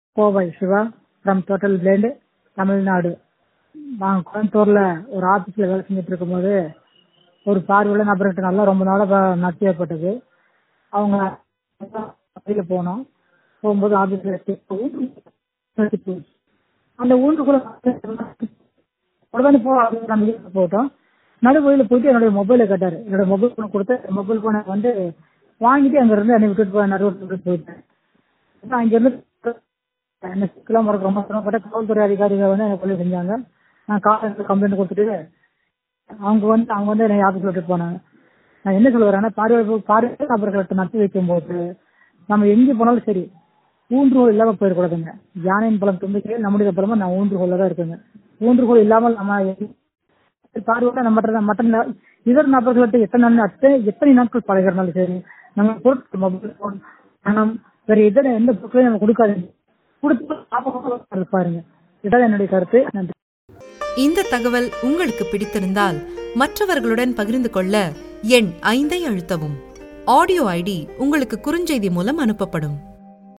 Kovai Siva from total blend Tamil Nadu நான் கோயம்புத்தூர்ல ஒரு ஆபீஸ்ல வேலை செஞ்சுட்டு இருக்கும்போது ஒரு பார்வையுள்ள நபர்கிட்ட நல்லா ரொம்ப நாளா நட்பு ஏற்பட்டது அவங்க வெளியில போனோம் போகும்போது ஆபீஸ்ல அந்த ஊருக்குள்ள உடனே போ அப்படின்னு நம்ம வீட்டுக்கு போட்டோம் நடுவழியில போயிட்டு என்னுடைய மொபைலை கேட்டாரு என்னோட மொபைல் போன் கொடுத்து மொபைல் போனை வந்து வாங்கிட்டு அங்க இருந்து என்னை விட்டுட்டு போய் நடுவில் விட்டுட்டு போயிட்டேன் நான் இங்க இருந்து என்ன சிக்கலாம் முறை ரொம்ப சிரமப்பட்ட காவல்துறை அதிகாரிகள் வந்து எனக்கு உதவி செஞ்சாங்க நான் காலேஜ் கம்ப்ளைண்ட் கொடுத்துட்டு அவங்க வந்து அவங்க வந்து என்னை ஆஃபீஸ் விட்டுட்டு போனாங்க நான் என்ன சொல்ல வரேன்னா பார்வை பார்வை நபர்கள்ட்ட நட்டு வைக்கும் போது நம்ம எங்க போனாலும் சரி ஊன்றுகோல் இல்லாம போயிடக்கூடாதுங்க யானையின் பலம் தும்பிக்கையில் நம்முடைய பலமா நான் ஊன்றுகோல்ல தான் இருக்குங்க ஊன்றுகோல் இல்லாமல் நம்ம பார்வையோட நம்ம மற்ற இதர நபர்கள்ட்ட எத்தனை நாட்கள் எத்தனை நாட்கள் பழகிறனாலும் சரி நம்ம பொருட்கள் மொபைல் போன் பணம் வேற இதர எந்த பொருட்களையும் நம்ம கொடுக்காதுங்க கொடுத்து பாருங்க இதான் என்னுடைய கருத்து நன்றி இந்த தகவல் உங்களுக்கு பிடித்திருந்தால் மற்றவர்களுடன் பகிர்ந்து கொள்ள எண் ஐந்தை அழுத்தவும் ஆடியோ ஐடி உங்களுக்கு குறுஞ்செய்தி மூலம் அனுப்பப்படும்